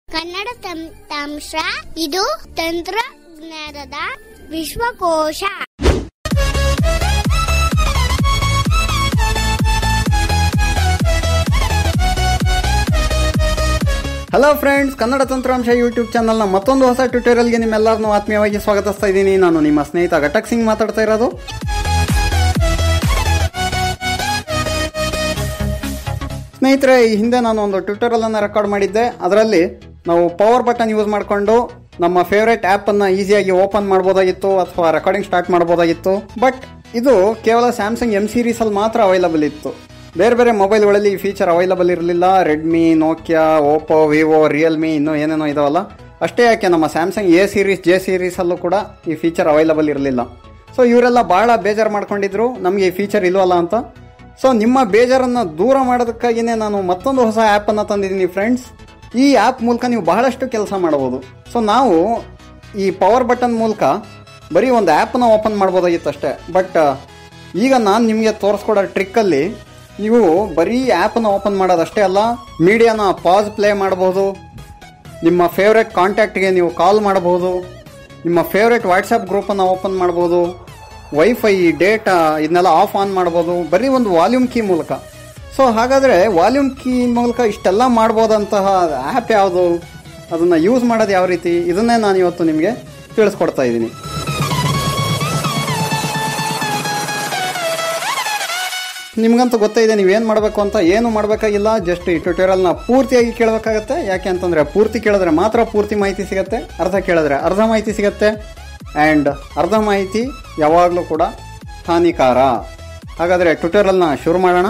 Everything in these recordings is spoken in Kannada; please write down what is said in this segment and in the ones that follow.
ಕನ್ನಡ ತಂತ್ರಾಂಶ ಇದು ತಂತ್ರಜ್ಞಾನದ ವಿಶ್ವಕೋಶ ಹಲೋ ಫ್ರೆಂಡ್ಸ್ ಕನ್ನಡ ತಂತ್ರಾಂಶ ಯೂಟ್ಯೂಬ್ ಚಾನಲ್ನ ಮತ್ತೊಂದು ಹೊಸ ಟ್ಯೂಟೋರಿಯಲ್ಗೆ ನಿಮ್ಮೆಲ್ಲರನ್ನೂ ಆತ್ಮೀಯವಾಗಿ ಸ್ವಾಗತಿಸ್ತಾ ಇದ್ದೀನಿ ನಾನು ನಿಮ್ಮ ಸ್ನೇಹಿತ ಘಟಕ್ ಸಿಂಗ್ ಮಾತಾಡ್ತಾ ಇರೋದು ಸ್ನೇಹಿತರೆ ಈ ಹಿಂದೆ ನಾನು ಒಂದು ಟ್ಯೂಟೋರಿಯಲ್ ಅನ್ನು ರೆಕಾರ್ಡ್ ಮಾಡಿದ್ದೆ ಅದರಲ್ಲಿ ನಾವು ಪವರ್ ಬಟನ್ ಯೂಸ್ ಮಾಡಿಕೊಂಡು ನಮ್ಮ ಫೇವ್ರೆಟ್ ಆ್ಯಪ್ ಅನ್ನ ಈಸಿಯಾಗಿ ಓಪನ್ ಮಾಡ್ಬೋದಾಗಿತ್ತು ಅಥವಾ ರೆಕಾರ್ಡಿಂಗ್ ಸ್ಟಾರ್ಟ್ ಮಾಡ್ಬೋದಾಗಿತ್ತು ಬಟ್ ಇದು ಕೇವಲ ಸ್ಯಾಮ್ಸಂಗ್ ಎಂ ಸೀರೀಸ್ ಅಲ್ಲಿ ಮಾತ್ರ ಅವೈಲಬಲ್ ಇತ್ತು ಬೇರೆ ಬೇರೆ ಮೊಬೈಲ್ಗಳಲ್ಲಿ ಈ ಫೀಚರ್ ಅವೈಲಬಲ್ ಇರಲಿಲ್ಲ Redmi Nokia Oppo Vivo Realme ಇನ್ನೂ ಏನೇನೋ ಇದಾವಲ್ಲ ಅಷ್ಟೇ ಯಾಕೆ ನಮ್ಮ ಸ್ಯಾಮ್ಸಂಗ್ ಎ ಸೀರೀಸ್ ಜೆ ಸೀರೀಸಲ್ಲೂ ಕೂಡ ಈ ಫೀಚರ್ ಅವೈಲಬಲ್ ಇರಲಿಲ್ಲ ಸೊ ಇವರೆಲ್ಲ ಭಾಳ ಬೇಜಾರು ಮಾಡ್ಕೊಂಡಿದ್ರು ನಮಗೆ ಈ ಫೀಚರ್ ಇಲ್ವಲ್ಲ ಅಂತ ಸೊ ನಿಮ್ಮ ಬೇಜಾರನ್ನು ದೂರ ಮಾಡೋದಕ್ಕಾಗಿಯೇ ನಾನು ಮತ್ತೊಂದು ಹೊಸ ಆ್ಯಪನ್ನು ತಂದಿದ್ದೀನಿ ಫ್ರೆಂಡ್ಸ್ ಈ ಆ್ಯಪ್ ಮೂಲಕ ನೀವು ಬಹಳಷ್ಟು ಕೆಲಸ ಮಾಡಬಹುದು ಸೊ ನಾವು ಈ ಪವರ್ ಬಟನ್ ಮೂಲಕ ಬರೀ ಒಂದು ಆ್ಯಪನ್ನು ಓಪನ್ ಮಾಡ್ಬೋದಾಗಿತ್ತು ಅಷ್ಟೇ ಬಟ್ ಈಗ ನಾನು ನಿಮಗೆ ತೋರಿಸ್ಕೊಡೋ ಟ್ರಿಕ್ಕಲ್ಲಿ ನೀವು ಬರೀ ಆ್ಯಪನ್ನು ಓಪನ್ ಮಾಡೋದಷ್ಟೇ ಅಲ್ಲ ಮೀಡಿಯಾನ ಪಾಸ್ ಪ್ಲೇ ಮಾಡಬಹುದು ನಿಮ್ಮ ಫೇವ್ರೆಟ್ ಕಾಂಟ್ಯಾಕ್ಟ್ಗೆ ನೀವು ಕಾಲ್ ಮಾಡಬಹುದು ನಿಮ್ಮ ಫೇವ್ರೆಟ್ ವಾಟ್ಸಪ್ ಗ್ರೂಪನ್ನು ಓಪನ್ ಮಾಡ್ಬೋದು ವೈಫೈ ಡೇಟಾ ಇದನ್ನೆಲ್ಲ ಆಫ್ ಆನ್ ಮಾಡ್ಬೋದು ಬರೀ ಒಂದು ವಾಲ್ಯೂಮ್ ಕೀ ಮೂಲಕ ಸೊ ಹಾಗಾದರೆ ವಾಲ್ಯೂಮ್ ಕೀ ಮೂಲಕ ಇಷ್ಟೆಲ್ಲ ಮಾಡ್ಬೋದಂತಹ ಆ್ಯಪ್ ಯಾವುದು ಅದನ್ನು ಯೂಸ್ ಮಾಡೋದು ಯಾವ ರೀತಿ ಇದನ್ನೇ ನಾನು ಇವತ್ತು ನಿಮಗೆ ತಿಳಿಸ್ಕೊಡ್ತಾ ಇದ್ದೀನಿ ನಿಮ್ಗಂತೂ ಗೊತ್ತೇ ಇದೆ ನೀವೇನು ಮಾಡಬೇಕು ಅಂತ ಏನು ಮಾಡಬೇಕಾಗಿಲ್ಲ ಜಸ್ಟ್ ಈ ಟ್ಯೂಟೋರಿಯಲ್ನ ಪೂರ್ತಿಯಾಗಿ ಕೇಳಬೇಕಾಗತ್ತೆ ಯಾಕೆ ಅಂತಂದರೆ ಪೂರ್ತಿ ಕೇಳಿದ್ರೆ ಮಾತ್ರ ಪೂರ್ತಿ ಮಾಹಿತಿ ಸಿಗುತ್ತೆ ಅರ್ಧ ಕೇಳಿದ್ರೆ ಅರ್ಧ ಮಾಹಿತಿ ಸಿಗುತ್ತೆ ಆ್ಯಂಡ್ ಅರ್ಧ ಮಾಹಿತಿ ಯಾವಾಗಲೂ ಕೂಡ ಹಾನಿಕಾರ ಹಾಗಾದರೆ ಟ್ಯೂಟೋರಿಯಲ್ನ ಶುರು ಮಾಡೋಣ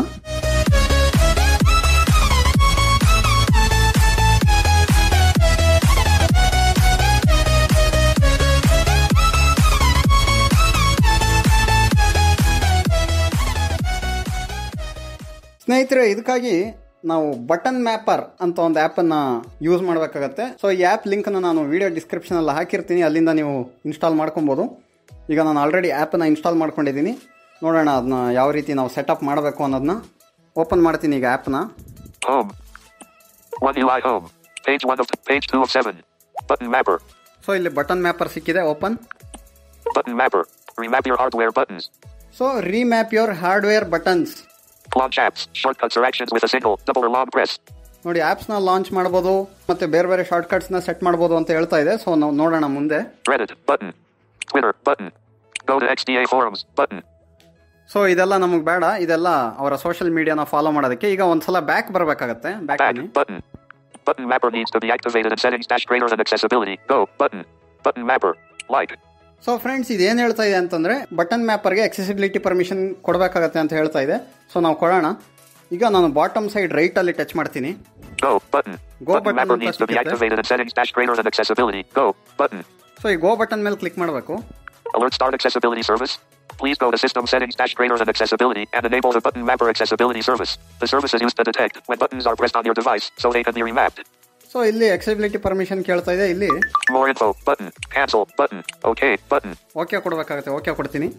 ಸ್ನೇಹಿತರೆ ಇದಕ್ಕಾಗಿ ನಾವು ಬಟನ್ ಮ್ಯಾಪರ್ ಅಂತ ಒಂದು ಆ್ಯಪನ್ನು ಯೂಸ್ ಮಾಡಬೇಕಾಗತ್ತೆ ಸೊ ಈ ಆ್ಯಪ್ ಲಿಂಕನ್ನು ನಾನು ವಿಡಿಯೋ ಡಿಸ್ಕ್ರಿಪ್ಷನಲ್ಲಿ ಹಾಕಿರ್ತೀನಿ ಅಲ್ಲಿಂದ ನೀವು ಇನ್ಸ್ಟಾಲ್ ಮಾಡ್ಕೊಬೋದು ಈಗ ನಾನು ಆಲ್ರೆಡಿ ಆ್ಯಪನ್ನು ಇನ್ಸ್ಟಾಲ್ ಮಾಡ್ಕೊಂಡಿದ್ದೀನಿ ನೋಡೋಣ ಅದನ್ನ ಯಾವ ರೀತಿ ನಾವು ಸೆಟಪ್ ಮಾಡಬೇಕು ಅನ್ನೋದನ್ನ ಓಪನ್ ಮಾಡ್ತೀನಿ ಈಗ ಆ್ಯಪ್ನ Home. One UI Home. Page one of page two of seven. Button mapper. So ಇಲ್ಲಿ ಬಟನ್ ಮ್ಯಾಪರ್ ಸಿಕ್ಕಿದೆ open Button mapper. Remap your hardware buttons. So remap your hardware buttons Launch apps. Shortcuts or actions with a single, double or long press. ನೋಡಿ ಆ್ಯಪ್ಸ್ನ ಲಾಂಚ್ ಮಾಡ್ಬೋದು ಮತ್ತು ಬೇರೆ ಬೇರೆ ಶಾರ್ಟ್ಕಟ್ಸ್ನ ಸೆಟ್ ಮಾಡ್ಬೋದು ಅಂತ ಹೇಳ್ತಾ ಇದೆ ಸೊ ನಾವು ನೋಡೋಣ ಮುಂದೆ Reddit. Button. Twitter. Button. Go to XDA forums. Button. So ಇದೆಲ್ಲ ನಮಗೆ ಬೇಡ ಇದೆಲ್ಲ ಅವರ ಸೋಷಿಯಲ್ ಮೀಡಿಯಾನ ಫಾಲೋ ಮಾಡೋದಕ್ಕೆ ಈಗ ಒಂದ್ಸಲ ಬ್ಯಾಕ್ ಬರಬೇಕಾಗತ್ತೆ back Back. Button. Button mapper needs to be activated in settings dash greater than accessibility. Go. Button. Button mapper. Like. So friends ಇದೇನು ಹೇಳ್ತಾ ಇದೆ ಅಂತಂದ್ರೆ ಬಟನ್ ಮ್ಯಾಪರ್ಗೆ accessibility ಪರ್ಮಿಷನ್ ಕೊಡಬೇಕಾಗತ್ತೆ ಅಂತ ಹೇಳ್ತಾ ಇದೆ ಸೊ ನಾವು ಕೊಡೋಣ ಈಗ ನಾನು ಬಾಟಮ್ ಸೈಡ್ ರೈಟ್ ಅಲ್ಲಿ ಟಚ್ ಮಾಡ್ತೀನಿ Go. Button. Go button button mapper ಅಂತ needs to be ಸಿಗುತ್ತೆ. activated in settings dash greater than accessibility. Go. Button. So ಈ ಗೋ ಬಟನ್ ಮೇಲೆ ಕ್ಲಿಕ್ ಮಾಡಬೇಕು Alert Start Accessibility Service. Please go to System Settings dash greater than accessibility and enable the Button Mapper Accessibility Service. The service is used to detect when buttons are pressed on your device so they can be remapped. So ಇಲ್ಲಿ accessibility ಪರ್ಮಿಷನ್ ಕೇಳ್ತಾ ಇದೆ ಇಲ್ಲಿ More info button. Cancel button. OK button. Okay ಕೊಡಬೇಕಾಗತ್ತೆ ಓಕೆ ಕೊಡ್ತೀನಿ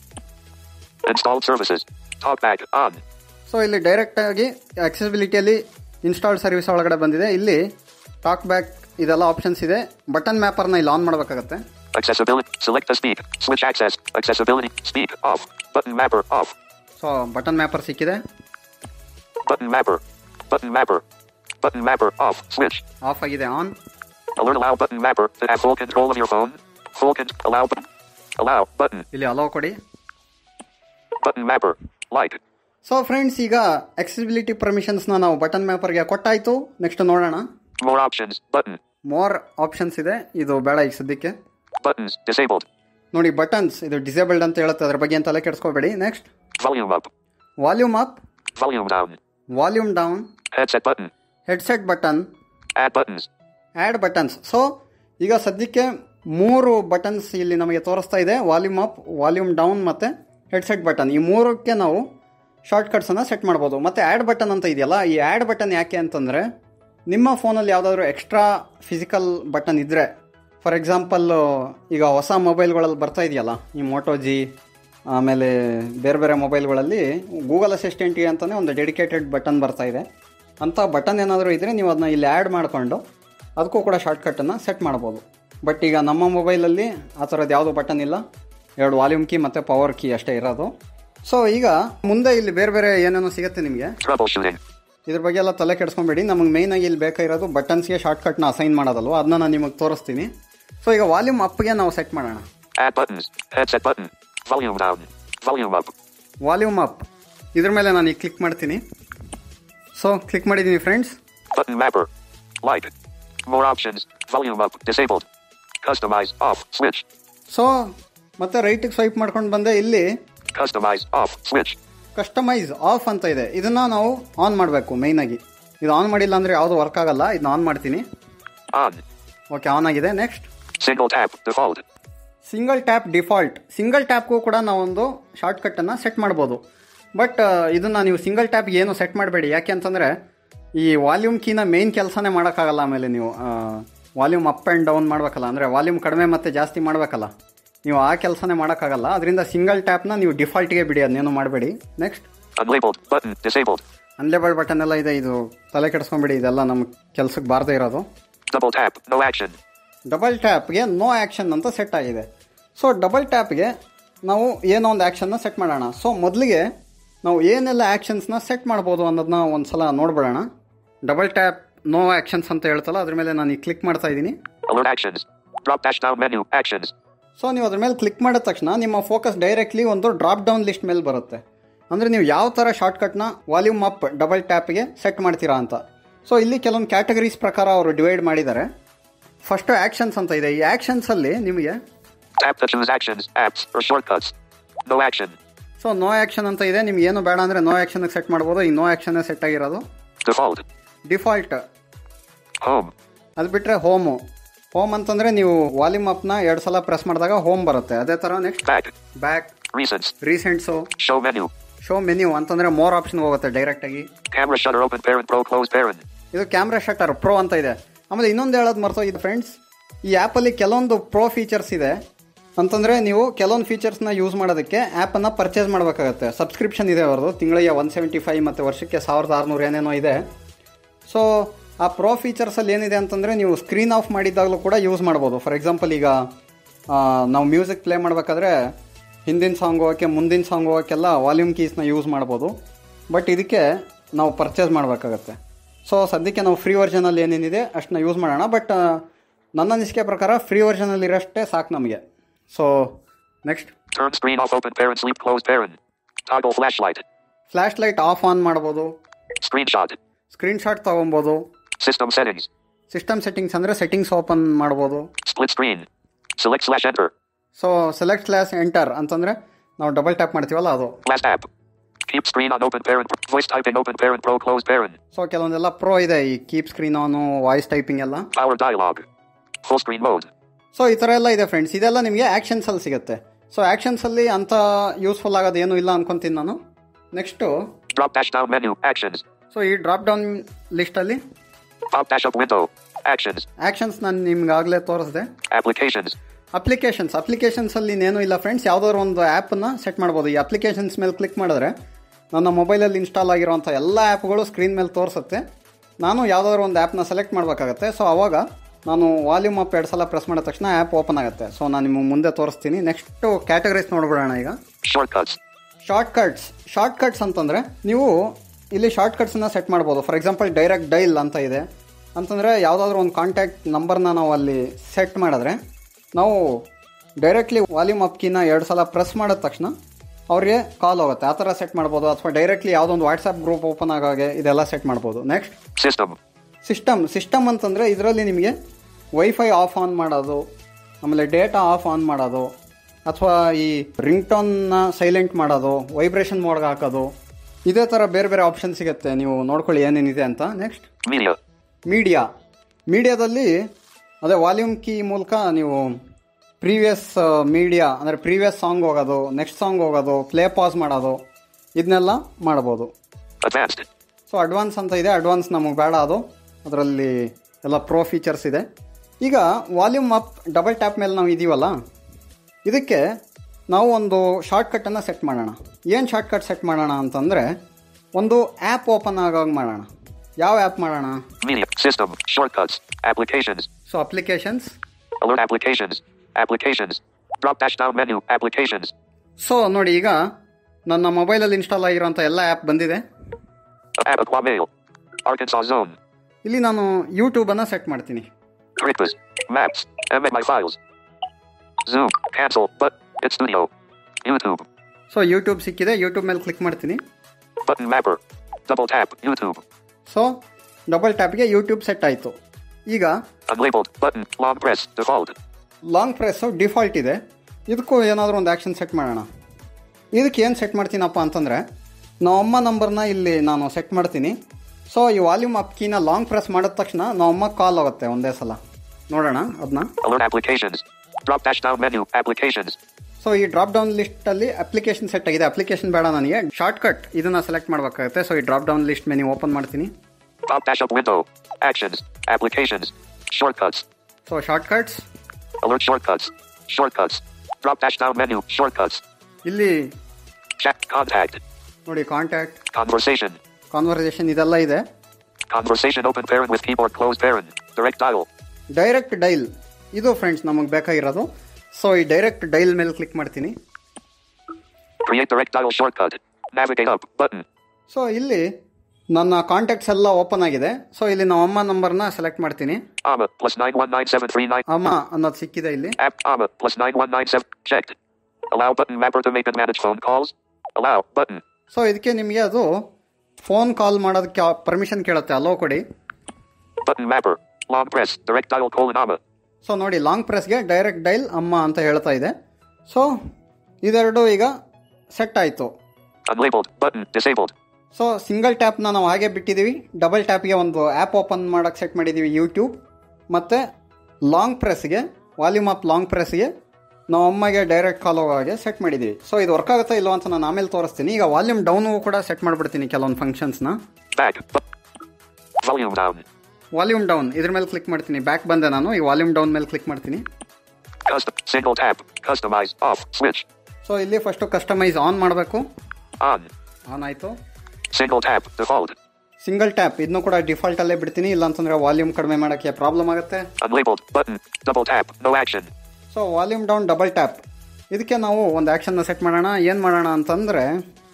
Installed services. Talkback on. So ಇಲ್ಲಿ ಡೈರೆಕ್ಟ್ ಆಗಿ accessibility-ಯಲ್ಲಿ ಇನ್ಸ್ಟಾಲ್ಡ್ ಸರ್ವಿಸ್ ಒಳಗಡೆ ಬಂದಿದೆ ಇಲ್ಲಿ ಟಾಕ್ ಬ್ಯಾಕ್ ಇದೆಲ್ಲ ಆಪ್ಷನ್ಸ್ ಇದೆ ಬಟನ್ ಮ್ಯಾಪರ್ನ ಇಲ್ಲಿ ಆನ್ ಮಾಡಬೇಕಾಗತ್ತೆ Accessibility. Select the speak. Switch access. Accessibility. Speak off. Button Mapper off. So button mapper ಸಿಕ್ಕಿದೆ Button Mapper. Button Mapper. Button Mapper off. Switch. Off ಆಗಿದೆ on Alert allow Button Mapper to have full control of your phone. Full con- allow button. Allow button. ಇಲ್ಲಿ ಅಲೋ ಕೊಡಿ Button Mapper. Like. So friends ಈಗ accessibility ಪರ್ಮಿಷನ್ಸ್ನ ನಾವು ಬಟನ್ ಮ್ಯಾಪರ್ಗೆ ಕೊಟ್ಟಾಯ್ತು ನೆಕ್ಸ್ಟ್ ನೋಡೋಣ More options. Button. More options ಇದೆ ಇದು ಬೇಡ ಈಗ ಸದ್ಯಕ್ಕೆ Buttons disabled. ನೋಡಿ ಬಟನ್ಸ್ ಇದು ಡಿಸೇಬಲ್ಡ್ ಅಂತ ಹೇಳುತ್ತೆ ಅದ್ರ ಬಗ್ಗೆ ತಲೆ ಕೆಡಿಸ್ಕೋಬೇಡಿ next Volume up. Volume up Volume down. Volume down Headset button. Headset button Add buttons. Add buttons so ಈಗ ಸದ್ಯಕ್ಕೆ ಮೂರು ಬಟನ್ಸ್ ಇಲ್ಲಿ ನಮಗೆ ತೋರಿಸ್ತಾ ಇದೆ ವಾಲ್ಯೂಮ್ ಅಪ್ ವಾಲ್ಯೂಮ್ ಡೌನ್ ಮತ್ತು ಹೆಡ್ಸೆಟ್ ಬಟನ್ ಈ ಮೂರಕ್ಕೆ ನಾವು ಶಾರ್ಟ್ಕಟ್ಸನ್ನು ಸೆಟ್ ಮಾಡ್ಬೋದು ಮತ್ತು ಆ್ಯಡ್ ಬಟನ್ ಅಂತ ಇದೆಯಲ್ಲ ಈ ಆ್ಯಡ್ ಬಟನ್ ಯಾಕೆ ಅಂತಂದರೆ ನಿಮ್ಮ ಫೋನಲ್ಲಿ ಯಾವುದಾದ್ರೂ ಎಕ್ಸ್ಟ್ರಾ ಫಿಸಿಕಲ್ ಬಟನ್ ಇದ್ದರೆ ಫಾರ್ ಎಕ್ಸಾಂಪಲ್ ಈಗ ಹೊಸ ಮೊಬೈಲ್ಗಳಲ್ಲಿ ಬರ್ತಾ ಇದೆಯಲ್ಲ ಈ ಮೋಟೋ ಜಿ ಆಮೇಲೆ ಬೇರೆ ಬೇರೆ ಮೊಬೈಲ್ಗಳಲ್ಲಿ ಗೂಗಲ್ ಅಸಿಸ್ಟೆಂಟ್ಗೆ ಅಂತಲೇ ಒಂದು ಡೆಡಿಕೇಟೆಡ್ ಬಟನ್ ಬರ್ತಾ ಇದೆ ಅಂಥ ಬಟನ್ ಏನಾದರೂ ಇದ್ದರೆ ನೀವು ಅದನ್ನ ಇಲ್ಲಿ ಆ್ಯಡ್ ಮಾಡಿಕೊಂಡು ಅದಕ್ಕೂ ಕೂಡ ಶಾರ್ಟ್ಕಟ್ಟನ್ನು ಸೆಟ್ ಮಾಡ್ಬೋದು ಬಟ್ ಈಗ ನಮ್ಮ ಮೊಬೈಲಲ್ಲಿ ಆ ಥರದ್ದು ಯಾವುದೂ ಬಟನ್ ಇಲ್ಲ ಎರಡು ವಾಲ್ಯೂಮ್ ಕೀ ಮತ್ತು ಪವರ್ ಕೀ ಅಷ್ಟೇ ಇರೋದು ಸೊ ಈಗ ಮುಂದೆ ಇಲ್ಲಿ ಬೇರೆ ಬೇರೆ ಏನೇನೋ ಸಿಗುತ್ತೆ ನಿಮಗೆ Troubleshooting. ಇದ್ರ ಬಗ್ಗೆ ಎಲ್ಲ ತಲೆ ಕೆಡಿಸ್ಕೊಂಬೇಡಿ ನಮಗೆ ಮೇಯ್ನಾಗಿ ಇಲ್ಲಿ ಬೇಕಾಗಿರೋದು ಬಟನ್ಸ್ಗೆ ಶಾರ್ಟ್ಕಟ್ನ ಅಸೈನ್ ಮಾಡೋದಲ್ವ ಅದನ್ನ ನಾನು ನಿಮಗೆ ತೋರಿಸ್ತೀನಿ ಸೊ ಈಗ ವಾಲ್ಯೂಮ್ ಅಪ್ಗೆ ನಾವು ಸೆಟ್ ಮಾಡೋಣ Add buttons. Headset button. Volume down. Volume up. Volume up ಇದ್ರ ಮೇಲೆ ನಾನು ಈಗ ಕ್ಲಿಕ್ ಮಾಡ್ತೀನಿ ಸೊ ಕ್ಲಿಕ್ ಮಾಡಿದ್ದೀನಿ friends Button mapper. Light. More options. Volume up. Disabled. Customize. Off. Switch. So ಮತ್ತೆ ರೈಟಿಗೆ ಸ್ವೈಪ್ ಮಾಡ್ಕೊಂಡು ಬಂದೆ ಇಲ್ಲಿ Customize. Off. Switch. Customize off ಅಂತ ಇದೆ ಇದನ್ನ ನಾವು ಆನ್ ಮಾಡಬೇಕು ಮೇಯ್ನಾಗಿ ಇದು ಆನ್ ಮಾಡಿಲ್ಲ ಅಂದರೆ ಯಾವುದು ವರ್ಕ್ ಆಗಲ್ಲ ಇದನ್ನ ಆನ್ ಮಾಡ್ತೀನಿ On. ಓಕೆ ಆನ್ ಆಗಿದೆ next Single tap. Default. Single tap default single ಟ್ಯಾಪ್ಗೂ ಕೂಡ ನಾವೊಂದು ಶಾರ್ಟ್ಕಟ್ಟನ್ನು ಸೆಟ್ ಮಾಡ್ಬೋದು ಬಟ್ ಇದನ್ನು ನೀವು ಸಿಂಗಲ್ ಟ್ಯಾಪ್ಗೆ ಏನು ಸೆಟ್ ಮಾಡಬೇಡಿ ಯಾಕೆ ಅಂತಂದರೆ ಈ ವಾಲ್ಯೂಮ್ ಕೀನ ಮೇನ್ ಕೆಲಸನೇ ಮಾಡೋಕ್ಕಾಗಲ್ಲ ಆಮೇಲೆ ನೀವು ವಾಲ್ಯೂಮ್ ಅಪ್ ಆ್ಯಂಡ್ ಡೌನ್ ಮಾಡಬೇಕಲ್ಲ ಅಂದರೆ ವಾಲ್ಯೂಮ್ ಕಡಿಮೆ ಮತ್ತು ಜಾಸ್ತಿ ಮಾಡಬೇಕಲ್ಲ ನೀವು ಆ ಕೆಲಸನೇ ಮಾಡೋಕ್ಕಾಗಲ್ಲ ಅದರಿಂದ ಸಿಂಗಲ್ ಟ್ಯಾಪ್ನ ನೀವು ಡಿಫಾಲ್ಟ್ಗೆ ಬಿಡಿ ಅದನ್ನೇನು ಮಾಡಬೇಡಿ next Unlabeled. Button. Disabled. Unlabel button ಎಲ್ಲ ಇದೆ ಇದು ತಲೆ ಕೆಡಿಸ್ಕೊಂಬಿಡಿ ಇದೆಲ್ಲ ನಮ್ಮ ಕೆಲಸಕ್ಕೆ ಬಾರದೇ ಇರೋದು Double tap. No action. Double ಟ್ಯಾಪ್ಗೆ ನೋ ಆ್ಯಕ್ಷನ್ ಅಂತ ಸೆಟ್ ಆಗಿದೆ ಸೊ ಡಬಲ್ ಟ್ಯಾಪ್ಗೆ ನಾವು ಏನೋ ಒಂದು ಆ್ಯಕ್ಷನ್ನ ಸೆಟ್ ಮಾಡೋಣ ಸೊ ಮೊದಲಿಗೆ ನಾವು ಏನೆಲ್ಲ ಆ್ಯಕ್ಷನ್ಸ್ನ ಸೆಟ್ ಮಾಡ್ಬೋದು ಅನ್ನೋದನ್ನ ಒಂದು ಸಲ ನೋಡ್ಬಿಡೋಣ ಡಬಲ್ ಟ್ಯಾಪ್ ನೋ ಆ್ಯಕ್ಷನ್ಸ್ ಅಂತ ಹೇಳ್ತಲ್ಲ ಅದ್ರ ಮೇಲೆ ನಾನು ಈಗ ಕ್ಲಿಕ್ ಮಾಡ್ತಾ ಇದ್ದೀನಿ Alert actions. Drop dash down menu. Actions. So ನೀವು ಅದ್ರ ಮೇಲೆ ಕ್ಲಿಕ್ ಮಾಡಿದ ತಕ್ಷಣ ನಿಮ್ಮ ಫೋಕಸ್ ಡೈರೆಕ್ಟ್ಲಿ ಒಂದು ಡ್ರಾಪ್ ಡೌನ್ ಲಿಸ್ಟ್ ಮೇಲೆ ಬರುತ್ತೆ ಅಂದರೆ ನೀವು ಯಾವ ಥರ ಶಾರ್ಟ್ಕಟ್ನ ವಾಲ್ಯೂಮ್ ಅಪ್ ಡಬಲ್ ಟ್ಯಾಪ್ಗೆ ಸೆಟ್ ಮಾಡ್ತೀರಾ ಅಂತ ಸೊ ಇಲ್ಲಿ ಕೆಲವೊಂದು ಕ್ಯಾಟಗರೀಸ್ ಪ್ರಕಾರ ಅವರು ಡಿವೈಡ್ ಮಾಡಿದ್ದಾರೆ ಫಸ್ಟು ಆ್ಯಕ್ಷನ್ಸ್ ಅಂತ ಇದೆ ಈ ಆ್ಯಕ್ಷನ್ಸಲ್ಲಿ ನಿಮಗೆ Tap to choose actions, apps, or shortcuts. No action. So no action ಅಂತ ಇದೆ ನಿಮ್ಗೆ ಏನು ಬೇಡ ಅಂದರೆ ನೋ ಆ್ಯಕ್ಷನ್ಗೆ ಸೆಟ್ ಮಾಡ್ಬೋದು ಈ ನೋ ಆ್ಯಕ್ಷನ್ನೇ ಸೆಟ್ ಆಗಿರೋದು Default. Default Home. ಅದು ಬಿಟ್ಟರೆ ಹೋಮು ಹೋಮ್ ಅಂತಂದರೆ ನೀವು ವಾಲ್ಯೂಮ್ ಅಪ್ನ ಎರಡು ಸಲ ಪ್ರೆಸ್ ಮಾಡಿದಾಗ ಹೋಮ್ ಬರುತ್ತೆ ಅದೇ ಥರ next Back. Back Recents. Recents Show menu. Show menu ಅಂತಂದರೆ ಮೋರ್ ಆಪ್ಷನ್ ಹೋಗುತ್ತೆ ಡೈರೆಕ್ಟಾಗಿ Camera shutter open parent pro close parent. ಇದು ಕ್ಯಾಮ್ರಾ ಶಟರ್ ಪ್ರೋ ಅಂತ ಇದೆ ಆಮೇಲೆ ಇನ್ನೊಂದು ಹೇಳೋದು ಮರ್ತೋಗಿದೆ ಫ್ರೆಂಡ್ಸ್ ಈ ಆ್ಯಪಲ್ಲಿ ಕೆಲವೊಂದು ಪ್ರೋ ಫೀಚರ್ಸ್ ಇದೆ ಅಂತಂದರೆ ನೀವು ಕೆಲವೊಂದು ಫೀಚರ್ಸ್ನ ಯೂಸ್ ಮಾಡೋದಕ್ಕೆ ಆ್ಯಪನ್ನು ಪರ್ಚೇಸ್ ಮಾಡಬೇಕಾಗತ್ತೆ ಸಬ್ಸ್ಕ್ರಿಪ್ಷನ್ ಇದೆ ಅವ್ರದ್ದು ತಿಂಗಳಿಗೆ ಒನ್ ಸೆವೆಂಟಿ ಫೈವ್ ಮತ್ತು ವರ್ಷಕ್ಕೆ ಸಾವಿರದ ಆರುನೂರು ಏನೇನೋ ಇದೆ ಸೊ ಆ ಪ್ರೋ ಫೀಚರ್ಸಲ್ಲಿ ಏನಿದೆ ಅಂತಂದರೆ ನೀವು ಸ್ಕ್ರೀನ್ ಆಫ್ ಮಾಡಿದ್ದಾಗಲೂ ಕೂಡ ಯೂಸ್ ಮಾಡ್ಬೋದು ಫಾರ್ ಎಕ್ಸಾಂಪಲ್ ಈಗ ಆ, ನಾವು ಮ್ಯೂಸಿಕ್ ಪ್ಲೇ ಮಾಡಬೇಕಾದ್ರೆ ಹಿಂದಿನ ಸಾಂಗ್ ಹೋಗೋಕ್ಕೆ ಮುಂದಿನ ಸಾಂಗ್ ಹೋಗೋಕ್ಕೆಲ್ಲ ವಾಲ್ಯೂಮ್ ಕೀಸ್ನ ಯೂಸ್ ಮಾಡ್ಬೋದು ಬಟ್ ಇದಕ್ಕೆ ನಾವು ಪರ್ಚೇಸ್ ಮಾಡಬೇಕಾಗತ್ತೆ ಸೊ ಸದ್ಯಕ್ಕೆ ನಾವು ಫ್ರೀ ವರ್ಷನಲ್ಲಿ ಏನೇನಿದೆ ಅಷ್ಟನ್ನ ಯೂಸ್ ಮಾಡೋಣ ಬಟ್ ನನ್ನ ಅನಿಸಿಕೆ ಪ್ರಕಾರ ಫ್ರೀ ವರ್ಷನಲ್ಲಿ ಇರೋಷ್ಟೇ ಸಾಕು ನಮಗೆ so next Turn screen off open parent sleep close parent. Toggle flashlight. Flash light off on ಮಾಡ್ಬೋದು Screenshot. ಸ್ಕ್ರೀನ್ಶಾಟ್ ತೊಗೊಬೋದು System settings. ಸಿಸ್ಟಮ್ ಸೆಟ್ಟಿಂಗ್ಸ್ ಅಂದರೆ ಸೆಟ್ಟಿಂಗ್ಸ್ ಓಪನ್ ಮಾಡ್ಬೋದು Split screen. Select slash enter. So select class enter ಅಂತಂದರೆ ನಾವು ಡಬಲ್ ಟ್ಯಾಪ್ ಮಾಡ್ತೀವಲ್ಲ ಅದು Last app. Keep screen on open parent. Voice typing open parent pro close parent. ಸೊ ಕೆಲವೊಂದೆಲ್ಲ ಪ್ರೋ ಇದೆ ಈ keep screen on voice typing ಎಲ್ಲ Power dialog. Full screen mode. ಸೊ ಈ ಥರ ಎಲ್ಲ ಇದೆ ಫ್ರೆಂಡ್ಸ್ ಇದೆಲ್ಲ ನಿಮಗೆ ಆ್ಯಕ್ಷನ್ಸಲ್ಲಿ ಸಿಗುತ್ತೆ ಸೊ ಆ್ಯಕ್ಷನ್ಸಲ್ಲಿ ಅಂಥ ಯೂಸ್ಫುಲ್ ಆಗೋದು ಏನೂ ಇಲ್ಲ ಅನ್ಕೊಂತೀನಿ ನಾನು next Drop dash down menu. Actions. So ಈ ಡ್ರಾಪ್ ಡೌನ್ ಲಿಸ್ಟಲ್ಲಿ Pop dash up window. Actions. Actions ನಾನು ನಿಮ್ಗಾಗಲೇ ತೋರಿಸಿದೆ Applications. ಅಪ್ಲಿಕೇಶನ್ಸ್ ಅಪ್ಲಿಕೇಶನ್ಸಲ್ಲಿ ಇನ್ನೇನು ಇಲ್ಲ ಫ್ರೆಂಡ್ಸ್ ಯಾವುದಾದ್ರು ಒಂದು ಆ್ಯಪನ್ನು ಸೆಟ್ ಮಾಡ್ಬೋದು ಈ ಅಪ್ಲಿಕೇಶನ್ಸ್ ಮೇಲೆ ಕ್ಲಿಕ್ ಮಾಡಿದ್ರೆ ನನ್ನ ಮೊಬೈಲಲ್ಲಿ ಇನ್ಸ್ಟಾಲ್ ಆಗಿರೋಂಥ ಎಲ್ಲ ಆ್ಯಪ್ಗಳು ಸ್ಕ್ರೀನ್ ಮೇಲೆ ತೋರಿಸುತ್ತೆ ನಾನು ಯಾವುದಾದ್ರು ಒಂದು ಆ್ಯಪ್ನ ಸೆಲೆಕ್ಟ್ ಮಾಡಬೇಕಾಗತ್ತೆ ಸೊ ಆವಾಗ ನಾನು ವಾಲ್ಯೂಮ್ ಅಪ್ ಎರಡು ಸಲ ಪ್ರೆಸ್ ಮಾಡಿದ ತಕ್ಷಣ ಆ್ಯಪ್ ಓಪನ್ ಆಗುತ್ತೆ ಸೊ ನಾನು ನಿಮಗೆ ಮುಂದೆ ತೋರಿಸ್ತೀನಿ ನೆಕ್ಸ್ಟು ಕ್ಯಾಟಗರೀಸ್ ನೋಡ್ಬಿಡೋಣ ಈಗ Shortcuts. ಶಾರ್ಟ್ಕಟ್ಸ್ ಶಾರ್ಟ್ಕಟ್ಸ್ ಅಂತಂದರೆ ನೀವು ಇಲ್ಲಿ ಶಾರ್ಟ್ಕಟ್ಸನ್ನ ಸೆಟ್ ಮಾಡ್ಬೋದು ಫಾರ್ ಎಕ್ಸಾಂಪಲ್ ಡೈರೆಕ್ಟ್ ಡೈಲ್ ಅಂತ ಇದೆ ಅಂತಂದರೆ ಯಾವುದಾದ್ರೂ ಒಂದು ಕಾಂಟ್ಯಾಕ್ಟ್ ನಂಬರ್ನ ನಾವು ಅಲ್ಲಿ ಸೆಟ್ ಮಾಡಿದ್ರೆ ನಾವು ಡೈರೆಕ್ಟ್ಲಿ ವಾಲ್ಯೂಮ್ ಅಪ್ ಕೀನ ಎರಡು ಸಲ ಪ್ರೆಸ್ ಮಾಡಿದ ತಕ್ಷಣ ಅವ್ರಿಗೆ ಕಾಲ್ ಹೋಗುತ್ತೆ ಆ ಥರ ಸೆಟ್ ಮಾಡ್ಬೋದು ಅಥವಾ ಡೈರೆಕ್ಟ್ಲಿ ಯಾವುದೊಂದು ವಾಟ್ಸಪ್ ಗ್ರೂಪ್ ಓಪನ್ ಆಗಾಗೆ ಇದೆಲ್ಲ ಸೆಟ್ ಮಾಡ್ಬೋದು ನೆಕ್ಸ್ಟ್ System. ಸಿಸ್ಟಮ್ ಸಿಸ್ಟಮ್ ಅಂತಂದರೆ ಇದರಲ್ಲಿ ನಿಮಗೆ ವೈಫೈ ಆಫ್ ಆನ್ ಮಾಡೋದು ಆಮೇಲೆ ಡೇಟಾ ಆಫ್ ಆನ್ ಮಾಡೋದು ಅಥವಾ ಈ ರಿಂಗ್ ಟೋನ್ನ ಸೈಲೆಂಟ್ ಮಾಡೋದು ವೈಬ್ರೇಷನ್ ಮೋಡ್ಗೆ ಹಾಕೋದು ಇದೇ ಥರ ಬೇರೆ ಬೇರೆ ಆಪ್ಷನ್ ಸಿಗುತ್ತೆ ನೀವು ನೋಡ್ಕೊಳ್ಳಿ ಏನೇನಿದೆ ಅಂತ ನೆಕ್ಸ್ಟ್ Media. ಮೀಡಿಯಾ ಮೀಡಿಯಾದಲ್ಲಿ ಅದೇ ವಾಲ್ಯೂಮ್ ಕೀ ಮೂಲಕ ನೀವು ಪ್ರೀವಿಯಸ್ ಮೀಡಿಯಾ ಅಂದರೆ ಪ್ರೀವಿಯಸ್ ಸಾಂಗ್ ಹೋಗೋದು ನೆಕ್ಸ್ಟ್ ಸಾಂಗ್ ಹೋಗೋದು ಪ್ಲೇ ಪಾಸ್ ಮಾಡೋದು ಇದನ್ನೆಲ್ಲ ಮಾಡ್ಬೋದು Advanced. ಸೊ ಅಡ್ವಾನ್ಸ್ ಅಂತ ಇದೆ ಅಡ್ವಾನ್ಸ್ ನಮಗೆ ಬೇಡ ಅದು ಅದರಲ್ಲಿ ಎಲ್ಲ ಪ್ರೋ ಫೀಚರ್ಸ್ ಇದೆ ಈಗ ವಾಲ್ಯೂಮ್ ಅಪ್ ಡಬಲ್ ಟ್ಯಾಪ್ ಮೇಲೆ ನಾವು ಇದೀವಲ್ಲ ಇದಕ್ಕೆ ನಾವು ಒಂದು ಶಾರ್ಟ್ಕಟ್ಟನ್ನು ಸೆಟ್ ಮಾಡೋಣ ಏನು ಶಾರ್ಟ್ಕಟ್ ಸೆಟ್ ಮಾಡೋಣ ಅಂತಂದರೆ ಒಂದು ಆ್ಯಪ್ ಓಪನ್ ಆಗೋಂಗೆ ಮಾಡೋಣ ಯಾವ ಆ್ಯಪ್ ಮಾಡೋಣ Media. System. Shortcuts. Applications. So applications Alert applications. Applications. Drop dash down menu. Applications. So ನೋಡಿ ಈಗ ನನ್ನ ಮೊಬೈಲಲ್ಲಿ ಇನ್ಸ್ಟಾಲ್ ಆಗಿರೋಂಥ ಎಲ್ಲ ಆ್ಯಪ್ ಬಂದಿದೆ App Aquamail. Arkansas Zone. ಇಲ್ಲಿ ನಾನು ಯೂಟ್ಯೂಬನ್ನು ಸೆಟ್ ಮಾಡ್ತೀನಿ Crickbus. Maps. MMI files. Zoom. Cancel. But. It's Studio. YouTube. So YouTube ಸಿಕ್ಕಿದೆ ಯೂಟ್ಯೂಬ್ ಮೇಲೆ ಕ್ಲಿಕ್ ಮಾಡ್ತೀನಿ Button mapper. Double tap. YouTube. So double ಟ್ಯಾಪ್ಗೆ ಯೂಟ್ಯೂಬ್ ಸೆಟ್ ಆಯಿತು ಈಗ Unlabeled. Button. Long press. Default. Long press default ಇದೆ ಇದಕ್ಕೂ ಏನಾದರೂ ಒಂದು ಆ್ಯಕ್ಷನ್ ಸೆಟ್ ಮಾಡೋಣ ಇದಕ್ಕೆ ಏನು ಸೆಟ್ ಮಾಡ್ತೀನಪ್ಪ ಅಂತಂದರೆ ನಮ್ಮಮ್ಮ ನಂಬರ್ನ ಇಲ್ಲಿ ನಾನು ಸೆಟ್ ಮಾಡ್ತೀನಿ ಸೊ ಈ ವಾಲ್ಯೂಮ್ ಅಪ್ ಕೀನ ಲಾಂಗ್ ಪ್ರೆಸ್ ಮಾಡಿದ ತಕ್ಷಣ ನಮ್ಮಮ್ಮ ಕಾಲ್ ಆಗುತ್ತೆ ಒಂದೇ ಸಲ ನೋಡೋಣ ಅದನ್ನ Alert applications. Drop dash down menu. Applications. So ಈ ಡ್ರಾಪ್ ಡೌನ್ ಲಿಸ್ಟಲ್ಲಿ ಅಪ್ಲಿಕೇಶನ್ ಸೆಟ್ ಆಗಿದೆ ಅಪ್ಲಿಕೇಶನ್ ಬೇಡ ನನಗೆ ಶಾರ್ಟ್ ಕಟ್ ಇದನ್ನು ಸೆಲೆಕ್ಟ್ ಮಾಡಬೇಕಾಗುತ್ತೆ ಸೊ ಈ drop down list menu open ಮಾಡ್ತೀನಿ Pop dash up window. Actions. Applications. Shortcuts. So shortcuts Alert shortcuts. Shortcuts. Drop dash down menu. Shortcuts. ಇಲ್ಲಿ Chat. Contact. ನೋಡಿ ಕಾಂಟ್ಯಾಕ್ಟ್ Conversation. ಕಾನ್ವರ್ಸೇಷನ್ ಇದೆಲ್ಲ ಇದೆ Conversation open parent with keyboard closed parent. Direct dial. Direct dial ಇದು ಫ್ರೆಂಡ್ಸ್ ನಮಗೆ ಬೇಕಾಗಿರೋದು ಸೊ ಈ ಡೈರೆಕ್ಟ್ ಡೈಲ್ ಮೇಲೆ ಕ್ಲಿಕ್ ಮಾಡ್ತೀನಿ Create direct dial shortcut. Navigate up button. So ಇಲ್ಲಿ ನನ್ನ ಕಾಂಟ್ಯಾಕ್ಟ್ಸ್ ಎಲ್ಲ ಓಪನ್ ಆಗಿದೆ ಸೊ ಇಲ್ಲಿ ನಮ್ಮ ಅಮ್ಮ ನಂಬರ್ನ ಸೆಲೆಕ್ಟ್ ಮಾಡ್ತೀನಿ AMA plus 919739. ಅಮ್ಮ ಅನ್ನೋದು ಸಿಕ್ಕಿದೆ ಇಲ್ಲಿ App AMA plus 9197. Checked. Allow button mapper to make and manage phone calls. Allow button. So ಇದಕ್ಕೆ ನಿಮಗೆ ಅದು ಫೋನ್ ಕಾಲ್ ಮಾಡೋದಕ್ಕೆ ಪರ್ಮಿಷನ್ ಕೇಳುತ್ತೆ ಅಲೋ ಕೊಡಿ Button mapper. Long press. Direct dial colon AMA. So ನೋಡಿ ಲಾಂಗ್ ಪ್ರೆಸ್ಗೆ ಡೈರೆಕ್ಟ್ ಡೈಲ್ ಅಮ್ಮ ಅಂತ ಹೇಳ್ತಾ ಇದೆ ಸೊ ಇದೆರಡು ಈಗ ಸೆಟ್ ಆಯಿತು Unlabeled. Button disabled. So single ಟ್ಯಾಪ್ನ ನಾವು ಹಾಗೆ ಬಿಟ್ಟಿದ್ದೀವಿ ಡಬಲ್ ಟ್ಯಾಪ್ಗೆ ಒಂದು ಆ್ಯಪ್ ಓಪನ್ ಮಾಡೋಕ್ಕೆ ಸೆಟ್ ಮಾಡಿದ್ದೀವಿ ಯೂಟ್ಯೂಬ್ ಮತ್ತು ಲಾಂಗ್ ಪ್ರೆಸ್ಗೆ ವಾಲ್ಯೂಮ್ ಅಪ್ ಲಾಂಗ್ ಪ್ರೆಸ್ಗೆ ನಾವು ಅಮ್ಮಗೆ ಡೈರೆಕ್ಟ್ ಕಾಲ್ ಹೋಗೋ ಹಾಗೆ ಸೆಟ್ ಮಾಡಿದ್ದೀವಿ ಸೊ ಇದು ವರ್ಕ್ ಆಗುತ್ತಾ ಇಲ್ವಾ ಅಂತ ನಾನು ಆಮೇಲೆ ತೋರಿಸ್ತೀನಿ ಈಗ ವಾಲ್ಯೂಮ್ ಡೌನು ಕೂಡ ಸೆಟ್ ಮಾಡಿಬಿಡ್ತೀನಿ ಕೆಲವೊಂದು ಫಂಕ್ಷನ್ಸ್ನ Back. Bu- volume down. Volume down ಇದ್ರ ಮೇಲೆ ಕ್ಲಿಕ್ ಮಾಡ್ತೀನಿ ಬ್ಯಾಕ್ ಬಂದೆ ನಾನು ಈ ವಾಲ್ಯೂಮ್ ಡೌನ್ ಮೇಲೆ ಕ್ಲಿಕ್ ಮಾಡ್ತೀನಿ Custom. Single tap. Customize. Off. Switch. So ಇಲ್ಲಿ ಫಸ್ಟು ಕಸ್ಟಮೈಸ್ ಆನ್ ಮಾಡಬೇಕು On. ಆನ್ ಆಯಿತು Single tap. Default. Single tap ಇದನ್ನು ಕೂಡ ಡಿಫಾಲ್ಟಲ್ಲೇ ಬಿಡ್ತೀನಿ ಇಲ್ಲಾಂತಂದರೆ ವಾಲ್ಯೂಮ್ ಕಡಿಮೆ ಮಾಡೋಕ್ಕೆ ಪ್ರಾಬ್ಲಮ್ ಆಗುತ್ತೆ Unlabeled. Button. Double tap. No action. So volume down double tap ಇದಕ್ಕೆ ನಾವು ಒಂದು ಆ್ಯಕ್ಷನ್ನ ಸೆಟ್ ಮಾಡೋಣ ಏನು ಮಾಡೋಣ ಅಂತಂದರೆ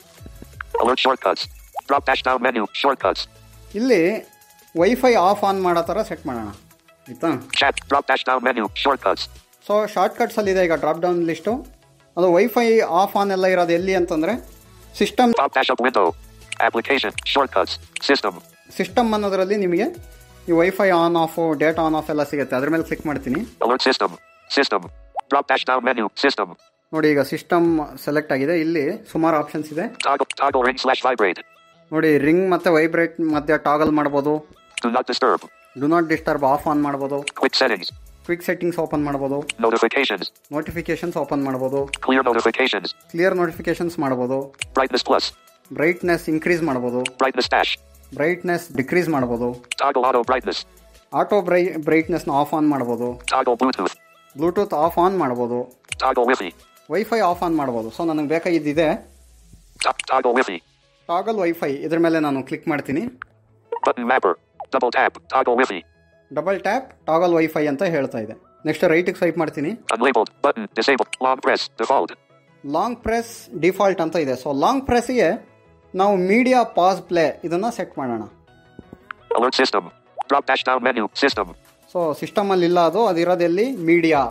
Alert shortcuts. Drop dash down menu. Shortcuts. ಇಲ್ಲಿ ವೈಫೈ ಆಫ್ ಆನ್ ಮಾಡೋ ಥರ ಸೆಟ್ ಮಾಡೋಣ ಆಯಿತಾ Chat. Drop dash down menu. Shortcuts. So ಶಾರ್ಟ್ಕಟ್ಸಲ್ಲಿದೆ ಈಗ ಡ್ರಾಪ್ ಡೌನ್ ಲಿಸ್ಟು ಅದು ವೈಫೈ ಆಫ್ ಆನ್ ಎಲ್ಲ ಇರೋದು ಎಲ್ಲಿ ಅಂತಂದರೆ system Pop dash up window. Application. Shortcuts. System. System ಅನ್ನೋದರಲ್ಲಿ ನಿಮಗೆ ಈ wifi on off data on off ಎಲ್ಲ ಸಿಗುತ್ತೆ ಅದ್ರ ಮೇಲೆ ಕ್ಲಿಕ್ ಮಾಡ್ತೀನಿ Alert system. System. Drop dash down menu. System. ನೋಡಿ ಈಗ ಸಿಸ್ಟಮ್ ಸೆಲೆಕ್ಟ್ ಆಗಿದೆ ಇಲ್ಲಿ ಸುಮಾರು ಆಪ್ಷನ್ಸ್ ಇದೆ Toggle. Toggle ring slash vibrate. ನೋಡಿ ರಿಂಗ್ ಮತ್ತು ವೈಬ್ರೇಟ್ ಮಧ್ಯೆ ಟಾಗಲ್ ಮಾಡ್ಬೋದು Do not disturb. Do not disturb off on ಮಾಡ್ಬೋದು Quick settings. Quick settings open ಮಾಡ್ಬೋದು Notifications. ನೋಟಿಫಿಕೇಶನ್ಸ್ ಓಪನ್ ಮಾಡ್ಬೋದು Clear notifications. ಕ್ಲಿಯರ್ ನೋಟಿಫಿಕೇಶನ್ಸ್ ಮಾಡ್ಬೋದು Brightness plus. ಬ್ರೈಟ್ನೆಸ್ ಇನ್ಕ್ರೀಸ್ ಮಾಡ್ಬೋದು Brightness dash. ಬ್ರೈಟ್ನೆಸ್ ಡಿಕ್ರೀಸ್ ಮಾಡ್ಬೋದು Toggle auto brightness. ಆಟೋ ಬ್ರೈ ಬ್ರೈಟ್ನೆಸ್ನ ಆಫ್ ಆನ್ ಮಾಡ್ಬೋದು Toggle Bluetooth. Bluetooth off on ಮಾಡ್ಬೋದು Toggle Wi-Fi. Wifi off on ಮಾಡ್ಬೋದು ಸೊ ನನಗೆ ಬೇಕಾಗಿದ್ದಿದೆ To- toggle Wi-Fi. Toggle wifi ಇದ್ರ ಮೇಲೆ ನಾನು ಕ್ಲಿಕ್ ಮಾಡ್ತೀನಿ Button mapper. Double tap. Toggle Wi-Fi. Double tap toggle wifi ಅಂತ ಹೇಳ್ತಾ ಇದೆ ನೆಕ್ಸ್ಟ್ ರೈಟಿಗೆ ಸ್ವೈಪ್ ಮಾಡ್ತೀನಿ Unlabeled. Button. Disabled. Long press. Default. Long press default ಅಂತ ಇದೆ ಸೊ ಲಾಂಗ್ ಪ್ರೆಸ್ಗೆ ನಾವು ಮೀಡಿಯಾ ಪಾಸ್ ಪ್ಲೇ ಇದನ್ನು ಸೆಟ್ ಮಾಡೋಣ Alert system. Drop dash down menu. System. So ಸಿಸ್ಟಮಲ್ಲಿ ಇಲ್ಲ ಅದು ಅದಿರೋದೆಲ್ಲಿ media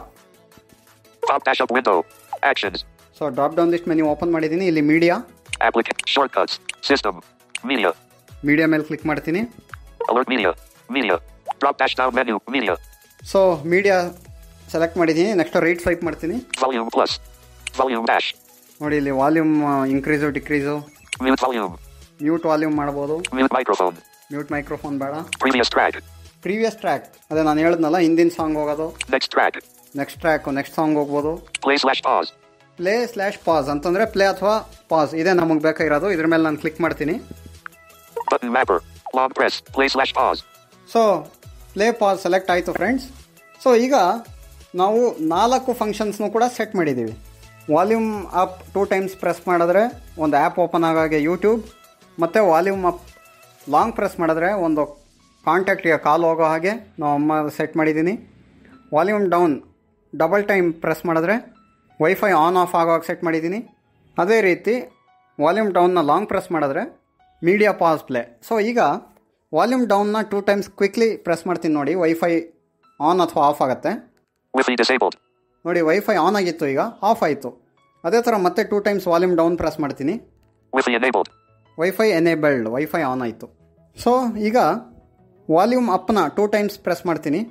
Pop dash up window. Actions. So drop down list menu open ಮಾಡಿದ್ದೀನಿ ಇಲ್ಲಿ media Applicant. Shortcuts. System. Media. Media ಮೇಲೆ ಕ್ಲಿಕ್ ಮಾಡ್ತೀನಿ Alert media. Media. Drop dash down menu. Media. So media select ಮಾಡಿದ್ದೀನಿ ನೆಕ್ಸ್ಟ್ ರೈಟ್ ಸ್ವೈಪ್ ಮಾಡ್ತೀನಿ Volume plus. Volume dash. ನೋಡಿ ಇಲ್ಲಿ volume increase decrease Mute volume. Mute volume ಮಾಡ್ಬೋದು Mute microphone. ಮ್ಯೂಟ್ ಮೈಕ್ರೋಫೋನ್ ಬೇಡ Previous track. ಪ್ರೀವಿಯಸ್ ಟ್ರ್ಯಾಕ್ ಅದೇ ನಾನು ಹೇಳಿದ್ನಲ್ಲ ಹಿಂದಿನ ಸಾಂಗ್ ಹೋಗೋದು Next track. Next track next song ಹೋಗ್ಬೋದು Play slash pause. Play slash pause ಅಂತಂದರೆ ಪ್ಲೇ ಅಥವಾ ಪಾಸ್ ಇದೇ ನಮಗೆ ಬೇಕಾಗಿರೋದು ಇದ್ರ ಮೇಲೆ ನಾನು ಕ್ಲಿಕ್ ಮಾಡ್ತೀನಿ Button mapper. Long press. Play slash pause. So play pause select ಆಯಿತು ಫ್ರೆಂಡ್ಸ್ ಸೊ ಈಗ ನಾವು ನಾಲ್ಕು ಫಂಕ್ಷನ್ಸ್ನು ಕೂಡ ಸೆಟ್ ಮಾಡಿದ್ದೀವಿ volume up two times press ಮಾಡಿದ್ರೆ ಒಂದು ಆ್ಯಪ್ ಓಪನ್ ಆಗಾಗೆ ಯೂಟ್ಯೂಬ್ ಮತ್ತು ವಾಲ್ಯೂಮ್ ಅಪ್ ಲಾಂಗ್ ಪ್ರೆಸ್ ಮಾಡಿದ್ರೆ ಒಂದು ಕಾಂಟ್ಯಾಕ್ಟಿಗೆ ಕಾಲ್ ಹೋಗೋ ಹಾಗೆ ನಾವು ಅಮ್ಮ ಸೆಟ್ ಮಾಡಿದ್ದೀನಿ volume down double time press ಮಾಡಿದ್ರೆ ವೈಫೈ ಆನ್ ಆಫ್ ಆಗೋವಾಗ ಸೆಟ್ ಮಾಡಿದ್ದೀನಿ ಅದೇ ರೀತಿ ವಾಲ್ಯೂಮ್ ಡೌನ್ನ ಲಾಂಗ್ ಪ್ರೆಸ್ ಮಾಡಿದ್ರೆ ಮೀಡಿಯಾ ಪಾಸ್ ಪ್ಲೇ ಸೊ ಈಗ ವಾಲ್ಯೂಮ್ ಡೌನ್ನ ಟೂ ಟೈಮ್ಸ್ ಕ್ವಿಕ್ಲಿ ಪ್ರೆಸ್ ಮಾಡ್ತೀನಿ ನೋಡಿ ವೈಫೈ ಆನ್ ಅಥವಾ ಆಫ್ ಆಗುತ್ತೆ Wi-Fi disabled. ನೋಡಿ ವೈಫೈ ಆನ್ ಆಗಿತ್ತು ಈಗ ಆಫ್ ಆಯಿತು ಅದೇ ಥರ ಮತ್ತೆ two times volume down press ಮಾಡ್ತೀನಿ Wi-Fi enabled. Wifi enabled wifi on ಆಯಿತು ಸೊ ಈಗ ವಾಲ್ಯೂಮ್ ಅಪ್ನ ಟೂ ಟೈಮ್ಸ್ ಪ್ರೆಸ್ ಮಾಡ್ತೀನಿ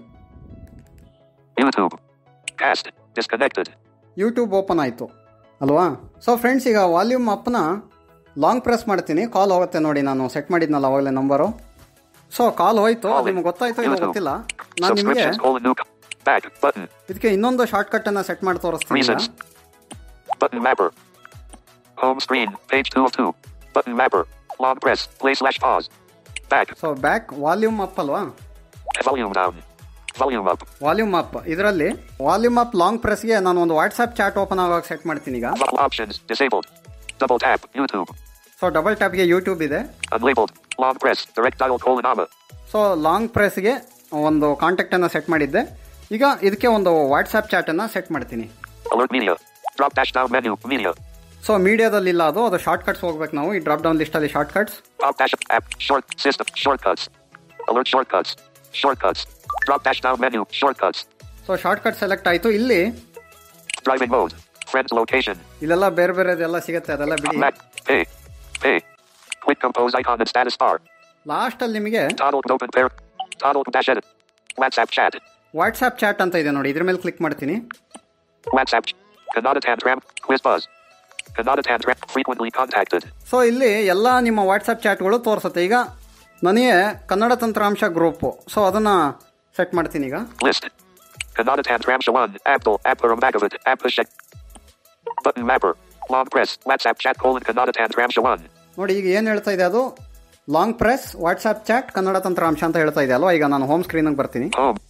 YouTube. Cast. Disconnected. YouTube open ಆಯಿತು ಅಲ್ವಾ ಸೊ ಫ್ರೆಂಡ್ಸ್ ಈಗ ವಾಲ್ಯೂಮ್ ಅಪ್ನ ಲಾಂಗ್ ಪ್ರೆಸ್ ಮಾಡ್ತೀನಿ ಕಾಲ್ ಹೋಗುತ್ತೆ ನೋಡಿ ನಾನು ಸೆಟ್ ಮಾಡಿದ್ನಲ್ಲ ಅವಾಗಲೇ ನಂಬರು ಸೊ ಕಾಲ್ ಹೋಯ್ತು ಅದು ನಿಮ್ಗೆ ಗೊತ್ತಾಯ್ತು ಇಲ್ಲ ಗೊತ್ತಿಲ್ಲ ನಾನು ನಿಮಗೆ Subscriptions colon new. co- Back. Button. ಇದಕ್ಕೆ ಇನ್ನೊಂದು ಶಾರ್ಟ್ಕಟ್ಟನ್ನು ಸೆಟ್ ಮಾಡಿ ತೋರಿಸ್ತೀನಿ ಈಗ. Reasons. Button mapper. Home screen. Page 2 of 2. Button mapper. Long press. Play slash pause. Back. So back volume up ಅಲ್ವಾ Volume down. Volume up. Volume up ಇದರಲ್ಲಿ ವಾಲ್ಯೂಮ್ ಅಪ್ ಲಾಂಗ್ ಪ್ರೆಸ್ಗೆ ನಾನು ಒಂದು ವಾಟ್ಸ್ಆ್ಯಪ್ ಚಾಟ್ ಓಪನ್ ಆಗುವಾಗ ಸೆಟ್ ಮಾಡ್ತೀನಿ ಈಗ Vol- Options. Disabled. Double tap. YouTube. So double ಟ್ಯಾಪ್ಗೆ ಯೂಟ್ಯೂಬ್ ಇದೆ Unlabeled. Long press. Direct dial colon AMA. So long ಪ್ರೆಸ್ಗೆ ಒಂದು ಕಾಂಟ್ಯಾಕ್ಟನ್ನು ಸೆಟ್ ಮಾಡಿದ್ದೆ ಈಗ ಇದಕ್ಕೆ ಒಂದು ವಾಟ್ಸ್ಆ್ಯಪ್ ಚಾಟನ್ನು ಸೆಟ್ ಮಾಡ್ತೀನಿ Alert media. Drop dash down menu. Media. So ಮೀಡಿಯಾದಲ್ಲಿ ಇಲ್ಲ ಅದು ಅದು ಶಾರ್ಟ್ ಕಟ್ಸ್ ಹೋಗ್ಬೇಕು ನಾವು ಈ ಡ್ರಾಪ್ ಡೌನ್ ಲಿಸ್ಟಲ್ಲಿ shortcuts Pop dash app. Short. System. Shortcuts. Alert shortcuts. Shortcuts. Drop dash down menu. Shortcuts. So shortcut select ಆಯಿತು ಇಲ್ಲಿ Driving mode. Friends location. ಇಲ್ಲೆಲ್ಲ ಬೇರೆ ಬೇರೆದೆಲ್ಲ ಸಿಗುತ್ತೆ ಅದೆಲ್ಲ ಬಿಡಿ Mac. Pay. Pay. Quick compose icon and status bar. ಲಾಸ್ಟಲ್ಲಿ ನಿಮಗೆ Toddled open pair. Toddled dash edit. WhatsApp chat. WhatsApp chat ಅಂತ ಇದೆ ನೋಡಿ ಇದ್ರ ಮೇಲೆ ಕ್ಲಿಕ್ ಮಾಡ್ತೀನಿ WhatsApp. ch- Kannada Tantram. Quiz buzz. Kannada Tantram. Frequently contacted. So ಇಲ್ಲಿ ಎಲ್ಲ ನಿಮ್ಮ ವಾಟ್ಸಪ್ ಚಾಟ್ಗಳು ತೋರಿಸುತ್ತೆ ಈಗ ನನಗೆ ಕನ್ನಡ ತಂತ್ರಾಂಶ ಗ್ರೂಪು ಸೊ ಅದನ್ನು ಸೆಟ್ ಮಾಡ್ತೀನಿ ಈಗ List. Kannada Tantramsha 1. Abdul. Abparam Bhagavat. Abhishek. Button mapper. Long press. WhatsApp chat colon Kannada Tantramsha 1. ನೋಡಿ ಈಗ ಏನು ಹೇಳ್ತಾ ಇದೆ ಅದು long press WhatsApp chat Kannada ತಂತ್ರಾಂಶ ಅಂತ ಹೇಳ್ತಾ ಇದೆ ಅಲ್ವಾ ಈಗ ನಾನು ಹೋಮ್ ಸ್ಕ್ರೀನಿಗೆ ಬರ್ತೀನಿ Home.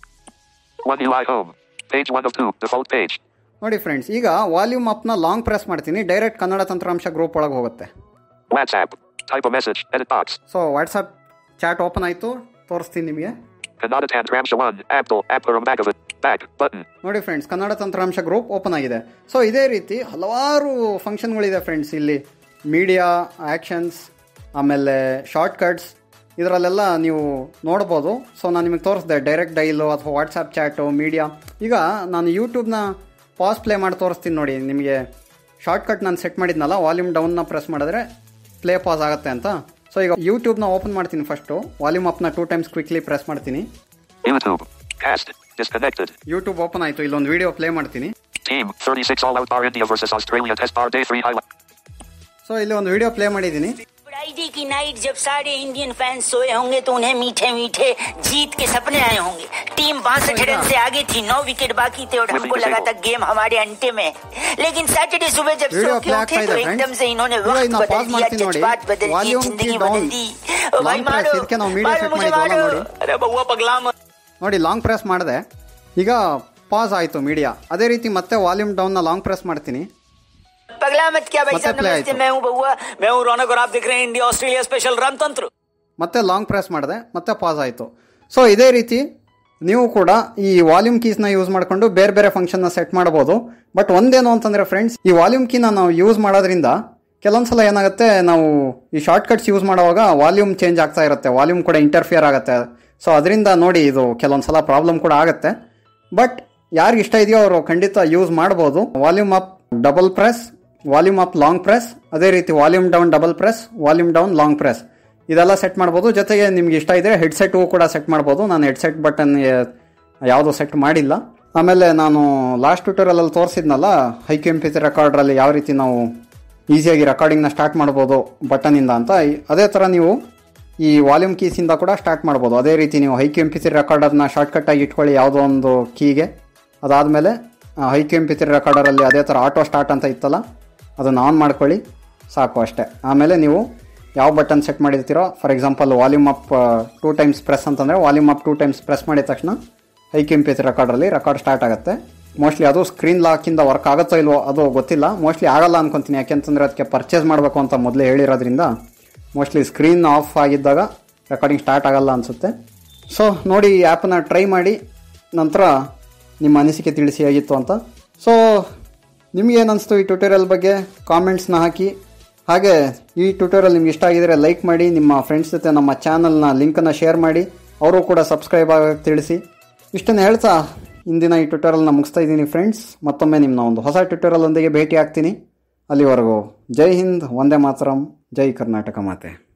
1 UI home. Page 1 of 2. Default page. ನೋಡಿ ಫ್ರೆಂಡ್ಸ್ ಈಗ ವಾಲ್ಯೂಮ್ ಅಪ್ನ ಲಾಂಗ್ ಪ್ರೆಸ್ ಮಾಡ್ತೀನಿ ಡೈರೆಕ್ಟ್ ಕನ್ನಡ ತಂತ್ರಾಂಶ ಗ್ರೂಪ್ ಒಳಗೆ ಹೋಗುತ್ತೆ WhatsApp. Type a message. Edit box. So WhatsApp chat open ಆಯಿತು ತೋರಿಸ್ತೀನಿ ನಿಮಗೆ Kannada Tantramsha 1. Abdul. Abparam Bhagavat. Back. Button. ನೋಡಿ ಫ್ರೆಂಡ್ಸ್ ಕನ್ನಡ ತಂತ್ರಾಂಶ ಗ್ರೂಪ್ ಓಪನ್ ಆಗಿದೆ ಸೊ ಇದೇ ರೀತಿ ಹಲವಾರು ಫಂಕ್ಷನ್ಗಳಿದೆ ಫ್ರೆಂಡ್ಸ್ ಇಲ್ಲಿ ಮೀಡಿಯಾ ಆ್ಯಕ್ಷನ್ಸ್ ಆಮೇಲೆ ಶಾರ್ಟ್ ಕಟ್ಸ್ ಇದರಲ್ಲೆಲ್ಲ ನೀವು ನೋಡ್ಬೋದು ಸೊ ನಾನು ನಿಮಗೆ ತೋರಿಸ್ದೆ ಡೈರೆಕ್ಟ್ ಡೈಲು ಅಥವಾ ವಾಟ್ಸಪ್ ಚಾಟು ಮೀಡಿಯಾ ಈಗ ನಾನು ಯೂಟ್ಯೂಬ್ನ ಪಾಸ್ ಪ್ಲೇ ಮಾಡಿ ತೋರಿಸ್ತೀನಿ ನೋಡಿ ನಿಮಗೆ ಶಾರ್ಟ್ಕಟ್ ನಾನು ಸೆಟ್ ಮಾಡಿದ್ನಲ್ಲ ವಾಲ್ಯೂಮ್ ಡೌನ್ನ ಪ್ರೆಸ್ ಮಾಡಿದ್ರೆ ಪ್ಲೇ ಪಾಸ್ ಆಗುತ್ತೆ ಅಂತ ಸೊ ಈಗ ಯೂಟ್ಯೂಬ್ನ ಓಪನ್ ಮಾಡ್ತೀನಿ ಫಸ್ಟು ವಾಲ್ಯೂಮ್ ಅಪ್ನ ಟೂ ಟೈಮ್ಸ್ ಕ್ವಿಕ್ಲಿ ಪ್ರೆಸ್ ಮಾಡ್ತೀನಿ YouTube. Cast. Disconnected. YouTube open ಆಯಿತು ಇಲ್ಲೊಂದು ವಿಡಿಯೋ ಪ್ಲೇ ಮಾಡ್ತೀನಿ Team 36 All Out Bar India versus Australia Test Bar Day 3 highlight. So ಇಲ್ಲಿ ಒಂದು ವಿಡಿಯೋ ಪ್ಲೇ ಮಾಡಿದ್ದೀನಿ फ्राइडे की नाइट जब सारे इंडियन फैंस सोए होंगे तो उन्हें मीठे मीठे जीत के सपने आए होंगे टीम बासठ रन से आगे थी नौ विकेट बाकी थे और हमको लगा था गेम हमारे अंटे में है। लेकिन सैटरडे सुबह जब वीडियो सो के play उठे ಆಗ್ತಾ तो ಇದೆ एकदम friends. से इन्होंने पूरा वक्त इतना बदल pause दिया ಮಾಡ್ತೀನಿ ನೋಡಿ. जज्बात बदल दिए Volume जिंदगी key बदल down. दी Long भाई press, मारो ಇದಕ್ಕೆ ನಾವು media मारो set मुझे ಮಾಡಿದ್ವಲ್ಲ मारो ನೋಡಿ. अरे बउआ पगला मत ನೋಡಿ ಲಾಂಗ್ ಪ್ರೆಸ್ ಮಾಡಿದೆ ಈಗ ಪಾಸ್ ಆಯಿತು ಮೀಡಿಯಾ ಅದೇ ರೀತಿ ಮತ್ತೆ ವಾಲ್ಯೂಮ್ ಡೌನ್ನ ಲಾಂಗ್ ಪ್ರೆಸ್ ಮಾಡ್ತೀನಿ पगला मत क्या भाई साहब मतलब play नमस्ते आइटम। मैं हूँ बउआ मैं हूँ रौनक और आप देख रहे हैं इंडिया ऑस्ट्रेलिया स्पेशल रणतंत्र ಮತ್ತೆ ಲಾಂಗ್ ಪ್ರೆಸ್ ಮಾಡಿದೆ ಮತ್ತೆ ಪಾಸ್ ಆಯಿತು ಸೊ ಇದೇ ರೀತಿ ನೀವು ಕೂಡ ಈ ವಾಲ್ಯೂಮ್ ಕೀಸ್ನ ಯೂಸ್ ಮಾಡಿಕೊಂಡು ಬೇರೆ ಬೇರೆ ಫಂಕ್ಷನ್ನ ಸೆಟ್ ಮಾಡ್ಬೋದು ಬಟ್ ಒಂದೇನು ಅಂತಂದರೆ ಫ್ರೆಂಡ್ಸ್ ಈ ವಾಲ್ಯೂಮ್ ಕೀನ ನಾವು ಯೂಸ್ ಮಾಡೋದ್ರಿಂದ ಕೆಲವೊಂದ್ಸಲ ಏನಾಗುತ್ತೆ ನಾವು ಈ ಶಾರ್ಟ್ ಕಟ್ಸ್ ಯೂಸ್ ಮಾಡುವಾಗ ವಾಲ್ಯೂಮ್ ಚೇಂಜ್ ಆಗ್ತಾ ಇರುತ್ತೆ ವಾಲ್ಯೂಮ್ ಕೂಡ ಇಂಟರ್ಫಿಯರ್ ಆಗುತ್ತೆ ಸೊ ಅದರಿಂದ ನೋಡಿ ಇದು ಕೆಲವೊಂದ್ಸಲ ಪ್ರಾಬ್ಲಮ್ ಕೂಡ ಆಗುತ್ತೆ ಬಟ್ ಯಾರಿಗೆ ಇಷ್ಟ ಇದೆಯೋ ಅವರು ಖಂಡಿತ ಯೂಸ್ ಮಾಡ್ಬೋದು volume up double press volume up long press ಅದೇ ರೀತಿ volume down double press volume down long press ಇದೆಲ್ಲ ಸೆಟ್ ಮಾಡ್ಬೋದು ಜೊತೆಗೆ ನಿಮ್ಗೆ ಇಷ್ಟ ಇದ್ರೆ ಹೆಡ್ಸೆಟ್ಗೂ ಕೂಡ ಸೆಟ್ ಮಾಡ್ಬೋದು ನಾನು ಹೆಡ್ಸೆಟ್ ಬಟನ್ ಯಾವುದೂ ಸೆಟ್ ಮಾಡಿಲ್ಲ ಆಮೇಲೆ ನಾನು ಲಾಸ್ಟ್ ಟ್ಯೂಟೋರಿಯಲಲ್ಲಿ ತೋರಿಸಿದ್ನಲ್ಲ ಹೈಕ್ಯೂ ಎಂ ಪಿ ಸಿ ರೆಕಾರ್ಡ್ರಲ್ಲಿ ಯಾವ ರೀತಿ ನಾವು ಈಸಿಯಾಗಿ ರೆಕಾರ್ಡಿಂಗ್ನ ಸ್ಟಾರ್ಟ್ ಮಾಡ್ಬೋದು ಬಟನಿಂದ ಅಂತ ಈ- ಅದೇ ಥರ ನೀವು ಈ ವಾಲ್ಯೂಮ್ ಕೀಸಿಂದ ಕೂಡ ಸ್ಟಾರ್ಟ್ ಮಾಡ್ಬೋದು ಅದೇ ರೀತಿ ನೀವು ಹೈಕ್ಯೂ ಎಂ ಪಿ ಸಿ ರೆಕಾರ್ಡರ್ನ ಶಾರ್ಟ್ಕಟ್ಟಾಗಿ ಇಟ್ಕೊಳ್ಳಿ ಯಾವುದೋ ಒಂದು ಕೀಗೆ ಅದಾದಮೇಲೆ ಹೈಕ್ಯೂ ಎಂ ಪಿ ಸಿ ರೆಕಾರ್ಡರಲ್ಲಿ ಅದೇ ಥರ ಆಟೋ ಸ್ಟಾರ್ಟ್ ಅಂತ ಇತ್ತಲ್ಲ ಅದನ್ನು ಆನ್ ಮಾಡ್ಕೊಳ್ಳಿ ಸಾಕು ಅಷ್ಟೇ ಆಮೇಲೆ ನೀವು ಯಾವ ಬಟನ್ ಸೆಟ್ ಮಾಡಿರ್ತೀರೋ for example volume up two times press ಅಂತಂದರೆ volume up two times press ಮಾಡಿದ ತಕ್ಷಣ ಹೈಕ್ ಎಂ ಪಿ ರೆಕಾರ್ಡಲ್ಲಿ ರೆಕಾರ್ಡ್ ಸ್ಟಾರ್ಟ್ ಆಗುತ್ತೆ ಮೋಸ್ಟ್ಲಿ ಅದು ಸ್ಕ್ರೀನ್ ಲಾಕಿಂದ ವರ್ಕ್ ಆಗುತ್ತೋ ಇಲ್ವೋ ಅದು ಗೊತ್ತಿಲ್ಲ ಮೋಸ್ಟ್ಲಿ ಆಗಲ್ಲ ಅನ್ಕೊಂತೀನಿ ಯಾಕೆಂತಂದರೆ ಅದಕ್ಕೆ ಪರ್ಚೇಸ್ ಮಾಡಬೇಕು ಅಂತ ಮೊದಲೇ ಹೇಳಿರೋದ್ರಿಂದ ಮೋಸ್ಟ್ಲಿ ಸ್ಕ್ರೀನ್ ಆಫ್ ಆಗಿದ್ದಾಗ ರೆಕಾರ್ಡಿಂಗ್ ಸ್ಟಾರ್ಟ್ ಆಗಲ್ಲ ಅನಿಸುತ್ತೆ ಸೊ ನೋಡಿ ಈ ಆ್ಯಪನ್ನ ಟ್ರೈ ಮಾಡಿ ನಂತರ ನಿಮ್ಮ ಅನಿಸಿಕೆ ತಿಳಿಸಿ ಹೇಗಿತ್ತು ಅಂತ ಸೊ ನಿಮ್ಗೇನು ಅನಿಸ್ತು ಈ ಟ್ಯೂಟೋರಿಯಲ್ ಬಗ್ಗೆ ಕಾಮೆಂಟ್ಸ್ನ ಹಾಕಿ ಹಾಗೆ ಈ ಟ್ಯೂಟೋರಿಯಲ್ ನಿಮ್ಗೆ ಇಷ್ಟ ಆಗಿದರೆ ಲೈಕ್ ಮಾಡಿ ನಿಮ್ಮ ಫ್ರೆಂಡ್ಸ್ ಜೊತೆ ನಮ್ಮ ಚಾನಲ್ನ ಲಿಂಕನ್ನು ಶೇರ್ ಮಾಡಿ ಅವರು ಕೂಡ ಸಬ್ಸ್ಕ್ರೈಬ್ ಆಗೋಕ್ಕೆ ತಿಳಿಸಿ ಇಷ್ಟನ್ನು ಹೇಳ್ತಾ ಇಂದಿನ ಈ ಟ್ಯೂಟೋರಿಯಲ್ನ ಮುಗಿಸ್ತಾ ಇದ್ದೀನಿ ಫ್ರೆಂಡ್ಸ್ ಮತ್ತೊಮ್ಮೆ ನಿಮ್ಮನ್ನ ಒಂದು ಹೊಸ ಟ್ಯೂಟೋರಿಯಲ್ ಒಂದಿಗೆ ಭೇಟಿ ಆಗ್ತೀನಿ ಅಲ್ಲಿವರೆಗೂ ಜೈ ಹಿಂದ್ ವಂದೇ ಮಾತರಂ ಜೈ ಕರ್ನಾಟಕ ಮಾತೆ